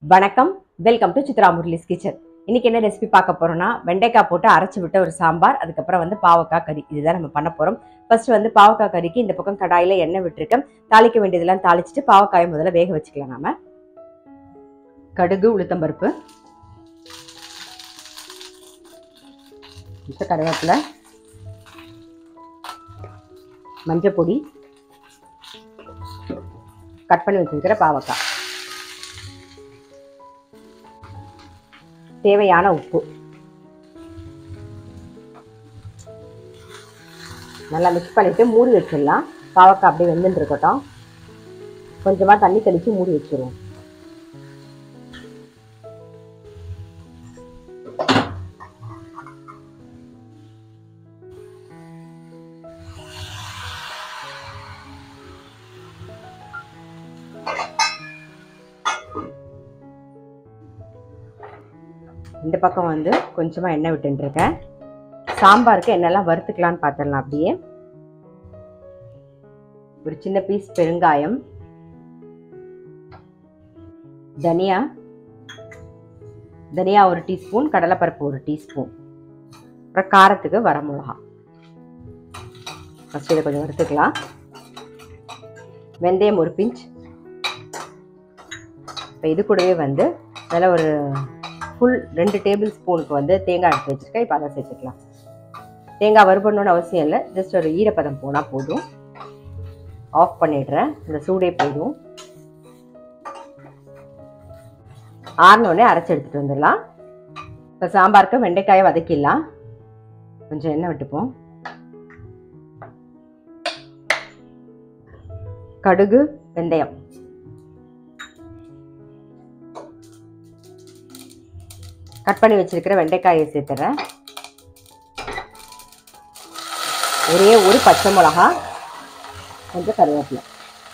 வணக்கம் welcome to Chitra Murali's kitchen இன்னைக்கு என்ன ரெசிபி பார்க்க போறோம்னா வெண்டைக்காய் போட்டு அரைச்சு விட்ட ஒரு சாம்பார் அதுக்கப்புறம் வந்து பாவக்காய் கறி இதுதான் நம்ம பண்ண போறோம் ஃபர்ஸ்ட் வந்து பாவக்காய் கறிக்கு இந்த பக்கம் கடாயில எண்ணெய் விட்டுருக்கேன் தாளிக்க வேண்டியதெல்லாம் தாளிச்சிட்டு பாவக்காயை முதல்ல வேக வச்சுக்கலாம் நாம கடுகு உளுத்தம்பருப்பு கொஞ்சம் கருவேப்பிலை மஞ்சள் பொடி கட் பண்ணி வச்சிருக்கிற பாவக்காய் தேவையான உப்பு நல்லா மிக்ஸ் பண்ணிட்டு மூடி வச்சிடலாம் பாவக்காய் அப்படியே வெந்துட்டு இருக்கட்டும் கொஞ்சமா தண்ணி தெளிச்சு மூடி வச்சிருவோம் இந்த பக்கம் வந்து கொஞ்சமாக எண்ணெய் விட்டுருக்கேன் சாம்பாருக்கு என்னெல்லாம் வறுத்துக்கலான்னு பார்த்துடலாம் அப்படியே ஒரு சின்ன பீஸ் பெருங்காயம் தனியா தனியா ஒரு டீஸ்பூன் கடலைப்பருப்பு ஒரு டீஸ்பூன் அப்புறம் காரத்துக்கு வரமிளகா ஃபஸ்ட் இதை கொஞ்சம் வறுத்துக்கலாம் வெந்தயம் ஒரு பிஞ்ச் இப்போ இது கூடவே வந்து நல்ல ஒரு ஃபுல் ரெண்டு டேபிள் ஸ்பூனுக்கு வந்து தேங்காய் எடுத்து வச்சுருக்கேன் இப்போ அதை சேர்த்துக்கலாம் தேங்காய் வறுபடணும்னு அவசியம் இல்லை ஜஸ்ட் ஒரு ஈரப்பதம் போனால் போதும் ஆஃப் பண்ணிடுறேன் இந்த சூடே போயிடும் ஆறினோடனே அரைச்சி எடுத்துகிட்டு வந்துடலாம் இப்போ சாம்பாருக்கு வெண்டைக்காயை வதக்கிடலாம் கொஞ்சம் எண்ணெய் விட்டுப்போம் கடுகு வெந்தயம் கட் பண்ணி வச்சிருக்கிற வெண்டைக்காயை சேர்த்துறேன் ஒரே ஒரு பச்சை மிளகா கொஞ்சம் கருவேப்பிலை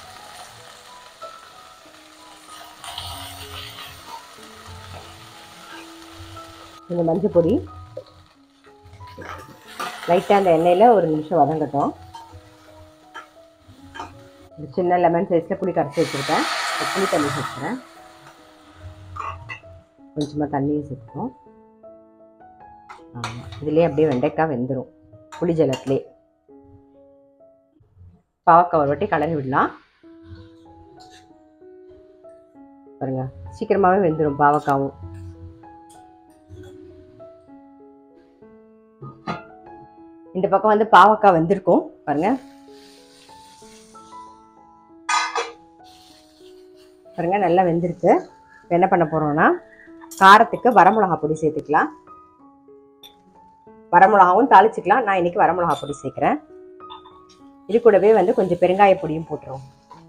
கொஞ்சம் மஞ்சள் பொடி லைட்டாக அந்த எண்ணெயில் ஒரு நிமிஷம் வதங்கட்டும் ஒரு சின்ன லெமன் சைஸில் புளி கரைச்சி வச்சுருக்கேன் புளி தண்ணி சேர்த்துக்கிறேன் கொஞ்சமாக தண்ணியும் சேர்த்துக்கும் ஆமாம் இதுலேயே அப்படியே வெண்டைக்காய் வெந்துடும் புளி ஜலத்திலே பாவக்காய் ஒரு வாட்டி கலந்து விடலாம் பாருங்க சீக்கிரமாகவே வெந்துடும் பாவக்காவும் இந்த பக்கம் வந்து பாவக்காய் வெந்திருக்கும் பாருங்க பாருங்க நல்லா வெந்திருக்கு இப்போ என்ன பண்ண போறோம்னா காரத்துக்கு வரமிளகா பொடி சேர்த்துக்கலாம் வரமிளகாவும் தாளிச்சுக்கலாம் நான் இன்னைக்கு வரமிளகா பொடி சேர்க்குறேன் இது கூடவே வந்து கொஞ்சம் பெருங்காய பொடியும் போட்டுருவோம்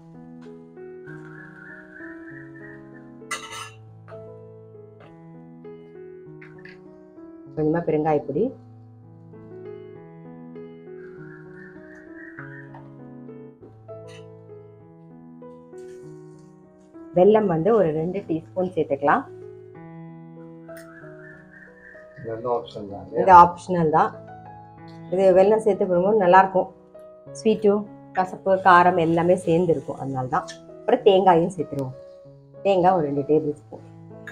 கொஞ்சமாக பெருங்காய பொடி வெல்லம் வந்து ஒரு ரெண்டு டீஸ்பூன் சேர்த்துக்கலாம் இது ஆப்ஷனல் தான் இது வெல்லம் சேர்த்து போடும்போது நல்லாயிருக்கும் ஸ்வீட்டும் கசப்பு காரம் எல்லாமே சேர்ந்து இருக்கும் அதனால தான் அப்புறம் தேங்காயும் சேர்த்துருவோம் தேங்காய் ஒரு ரெண்டு டேபிள் ஸ்பூன்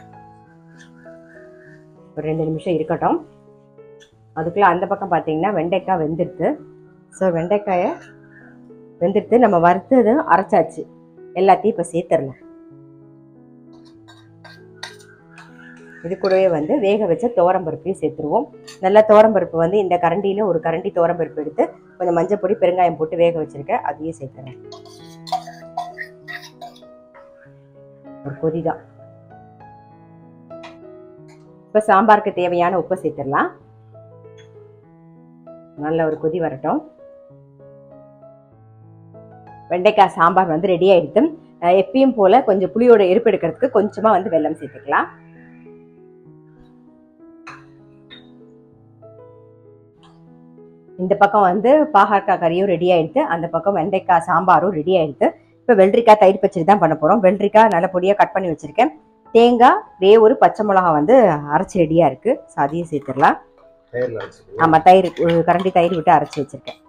ஒரு ரெண்டு நிமிஷம் இருக்கட்டும் அதுக்குள்ளே அந்த பக்கம் பார்த்தீங்கன்னா வெண்டைக்காய் வெந்துடுது ஸோ வெண்டைக்காயை வெந்துடுத்து நம்ம வறுத்தது அரைச்சாச்சு எல்லாத்தையும் இப்போ சேர்த்துடலாம் இது கூடவே வந்து வேக வச்ச பருப்பையும் சேர்த்துருவோம் நல்ல பருப்பு வந்து இந்த கரண்டியில் ஒரு கரண்டி பருப்பு எடுத்து கொஞ்சம் மஞ்சள் பொடி பெருங்காயம் போட்டு வேக வச்சிருக்கேன் அதையும் சேர்த்துறேன் ஒரு கொதி தான் இப்போ சாம்பாருக்கு தேவையான உப்பை சேர்த்துடலாம் நல்ல ஒரு கொதி வரட்டும் வெண்டைக்காய் சாம்பார் வந்து ரெடி ஆயிடுத்து எப்பயும் போல கொஞ்சம் புளியோட எருப்பு எடுக்கிறதுக்கு கொஞ்சமா வந்து வெல்லம் சேர்த்துக்கலாம் இந்த பக்கம் வந்து பாகற்காய் கறியும் ரெடி ஆயிடுது அந்த பக்கம் வெண்டைக்காய் சாம்பாரும் ரெடி ஆயிடுது இப்போ வெள்ளரிக்காய் தயிர் பச்சடி தான் பண்ண போகிறோம் வெள்ளரிக்காய் நல்ல பொடியாக கட் பண்ணி வச்சுருக்கேன் தேங்காய் ஒரே ஒரு பச்சை மிளகா வந்து அரைச்சி ரெடியாக இருக்குது ஸோ அதையும் சேர்த்துடலாம் ஆமாம் தயிர் ஒரு கரண்டி தயிர் விட்டு அரைச்சி வச்சுருக்கேன்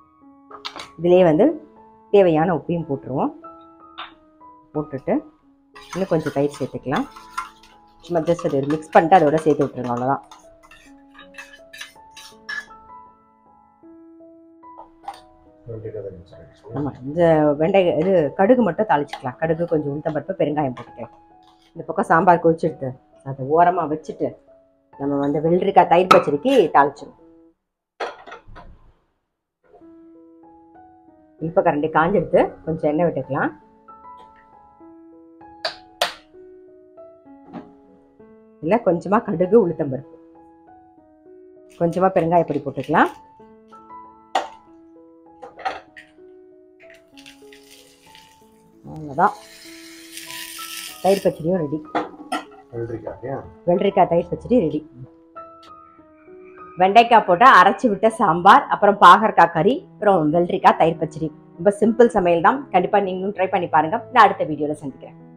இதுலேயே வந்து தேவையான உப்பையும் போட்டுருவோம் போட்டுட்டு இன்னும் கொஞ்சம் தயிர் சேர்த்துக்கலாம் சும்மா ஜஸ்ட் அது மிக்ஸ் பண்ணிட்டு அதோட சேர்த்து விட்டுருங்க அவ்வளோதான் வெண்டைக்காய் தான் use ஆயிடுச்சு. ஆமாம் இந்த வெங்காயம் இது கடுகு மட்டும் தாளிச்சிக்கலாம் கடுகு கொஞ்சம் உளுத்தம் பருப்பு பெருங்காயம் போட்டுக்கலாம் இந்த பக்கம் சாம்பார் கொதிச்சுடுத்து அதை ஓரமாக வச்சுட்டு நம்ம வந்து வெள்ளரிக்காய் தயிர் பச்சடிக்கு தாளிச்சிடும் இனிப்ப கரண்டி காஞ்செடுத்து கொஞ்சம் எண்ணெய் விட்டுக்கலாம் இல்லை கொஞ்சமாக கடுகு உளுத்தம் பருப்பு கொஞ்சமாக பெருங்காயப்பொடி போட்டுக்கலாம் அவ்வளோதான் தயிர் பச்சடியும் ரெடி வெள்ளரிக்காய் ஏன்? வெள்ளரிக்காய் தயிர் பச்சடி ரெடி வெண்டைக்காய் போட்டு அரைச்சி விட்ட சாம்பார் அப்புறம் பாகற்காய் கறி அப்புறம் வெள்ளரிக்காய் தயிர் பச்சடி ரொம்ப சிம்பிள் சமையல் தான் கண்டிப்பாக நீங்களும் ட்ரை பண்ணி பாருங்க நான் அடுத்த வீடியோவில் சந்திக்கிறேன்